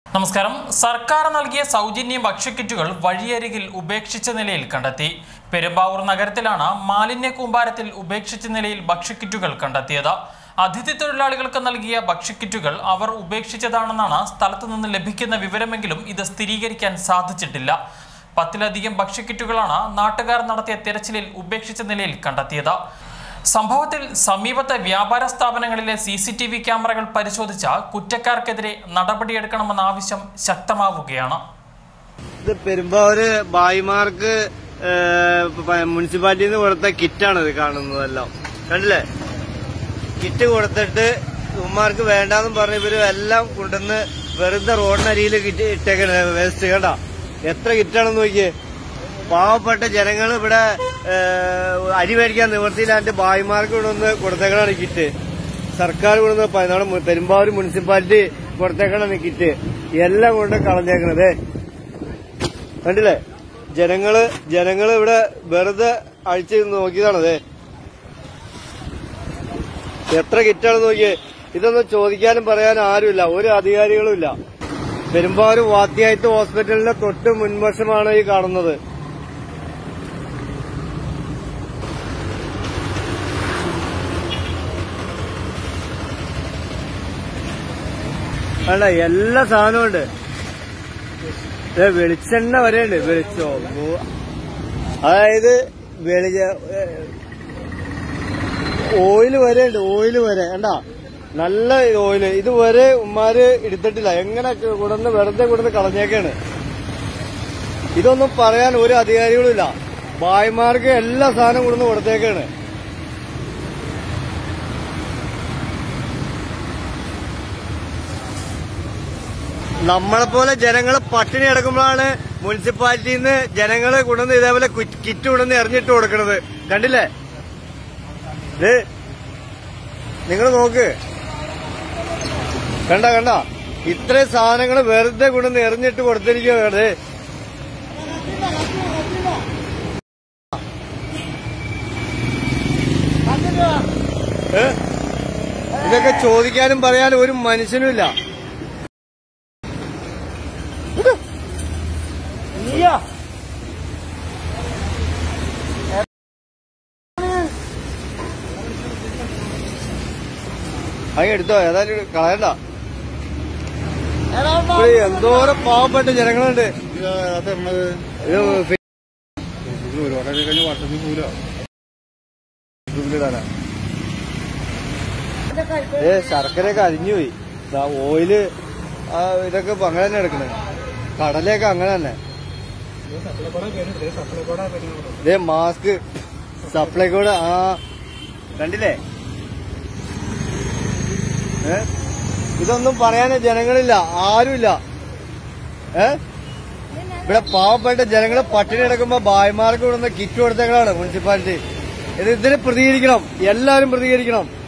നമസ്കാരം സർക്കാർ നൽകിയ സൗജന്യ ഭക്ഷ്യക്കിറ്റുകൾ വഴിയരികിൽ ഉപേക്ഷിച്ച നിലയിൽ കണ്ടെത്തി പെരുമ്പാവൂർ നഗരത്തിലാണ് മാലിന്യ കൂമ്പാരത്തിൽ ഉപേക്ഷിച്ച നിലയിൽ ഭക്ഷ്യക്കിറ്റുകൾ കണ്ടെത്തിയത് അതിഥി തൊഴിലാളികൾക്ക് നൽകിയ ഭക്ഷ്യക്കിറ്റുകൾ അവർ ഉപേക്ഷിച്ചതാണെന്നാണ് സ്ഥലത്തു നിന്ന് ലഭിക്കുന്ന വിവരമെങ്കിലും ഇത് സ്ഥിരീകരിക്കാൻ സാധിച്ചിട്ടില്ല പത്തിലധികം ഭക്ഷ്യക്കിറ്റുകളാണ് നാട്ടുകാർ നടത്തിയ തിരച്ചിലിൽ ഉപേക്ഷിച്ച നിലയിൽ കണ്ടെത്തിയത് സംഭവത്തിൽ സമീപത്തെ വ്യാപാര സ്ഥാപനങ്ങളിലെ സി സി ടി വി ക്യാമറകൾ പരിശോധിച്ച കുറ്റക്കാർക്കെതിരെ നടപടിയെടുക്കണമെന്ന ആവശ്യം ശക്തമാവുകയാണ് ഇത് പെരുമ്പാവൂര് ഭായിമാർക്ക് മുനിസിപ്പാലിറ്റിയിൽ നിന്ന് കൊടുത്ത കിറ്റാണ് ഇത് കാണുന്നതെല്ലാം കണ്ടില്ലേ കിറ്റ് കൊടുത്തിട്ട് ഉമ്മാർക്ക് വേണ്ടാന്നും പറഞ്ഞ ഇവര് എല്ലാം കൊണ്ടുവന്ന് വെറുതെ റോഡിനരിയിൽ കിറ്റ് ഇട്ടേക്കണ വേസ്റ്റ് കണ്ട എത്ര കിറ്റാണെന്ന് നോക്കിയേ പാവപ്പെട്ട ജനങ്ങൾ ഇവിടെ ഏ, അരി മേടിക്കാൻ നിവൃത്തിയില്ലാണ്ട് ഭായിമാർക്ക് കൊണ്ടുവന്ന് കൊടുത്തേക്കണാണ് കിറ്റ് സർക്കാർ കൊണ്ടുവന്ന് പ- നമ്മുടെ മു- പെരുമ്പാവൂർ മുനിസിപ്പാലിറ്റി കൊടുത്തേക്കണാണ് കിറ്റ് എല്ലാം കൊണ്ട് കളഞ്ഞേക്കണത് കണ്ടില്ലേ ജനങ്ങള് ജനങ്ങള് ഇവിടെ വെറുതെ അഴിച്ച് നോക്കിയതാണത് എത്ര കിറ്റാണെന്ന് നോക്കിയേ ഇതൊന്നും ചോദിക്കാനും പറയാനും ആരുമില്ല ഒരു അധികാരികളും ഇല്ല പെരുമ്പാവൂർ വാത്യായത്ത് ഹോസ്പിറ്റലിന്റെ തൊട്ട് മുൻവശമാണ് ഈ കാണുന്നത് അല്ല എല്ലാ സാധനവും ഉണ്ട് ദേ വെളിച്ചെണ്ണ വരെ ഉണ്ട് വെളിച്ചോ ഓ. അതായത് വെളിച്ച ഓയില് വരെ ഉണ്ട് ഓയില് വരെ കണ്ടാ നല്ല ഓയില് ഇത് വരെ ഉമ്മാര് എടുത്തിട്ടില്ല എങ്ങനെ കൊണ്ടുവന്ന് വെറുതെ കൊണ്ടുവന്ന് കളഞ്ഞേക്കാണ് ഇതൊന്നും പറയാൻ ഒരു അധികാരികളും ഇല്ല ഭായിമാർക്ക് എല്ലാ സാധനവും കൊണ്ടുവന്ന് കൊടുത്തേക്കാണ് നമ്മളെ പോലെ ജനങ്ങൾ പട്ടിണി കിടക്കുമ്പോഴാണ് മുനിസിപ്പാലിറ്റിയിൽ നിന്ന് ജനങ്ങള് കൊണ്ടുവന്ന് ഇതേപോലെ കുറ്റ് കിറ്റ് കൊണ്ടുവന്ന് എറിഞ്ഞിട്ട് കൊടുക്കണത് കണ്ടില്ലേ ഇത് നിങ്ങൾ നോക്ക് കണ്ട കണ്ട ഇത്രയും സാധനങ്ങൾ വെറുതെ കൊണ്ടുവന്ന് എറിഞ്ഞിട്ട് കൊടുത്തിരിക്കുകയാണ് ഏ? ഇതൊക്കെ ചോദിക്കാനും പറയാനും ഒരു മനുഷ്യനുമില്ല നീയാ അങ്ങ് എടുത്തോ ഏതായാലും കളയണ്ട ഇവിടെ എന്തോരം പാവപ്പെട്ട ജനങ്ങളുണ്ട് ഇത് ഫെ- ഏ ശർക്കരയൊക്കെ അരിഞ്ഞുപോയി ദാ ഓയില് ആ ഇതൊക്കെ ഇപ്പൊ അങ്ങനെ തന്നെ എടുക്കണേ കടലയൊക്കെ അങ്ങനെ തന്നെ ഇതേ മാസ്ക് സപ്ലൈക്കോട് ആ കണ്ടില്ലേ ഏ ഇതൊന്നും പറയാൻ ജനങ്ങളില്ല ആരുമില്ല ഏ ഇവിടെ പാവപ്പെട്ട ജനങ്ങള് പട്ടിണി കിടക്കുമ്പോ ഭായിമാർക്ക് കൊടുക്കുന്ന കിറ്റ് കൊടുത്തേക്കാണ് മുനിസിപ്പാലിറ്റി ഇത് ഇതിന് പ്രതികരിക്കണം എല്ലാവരും പ്രതികരിക്കണം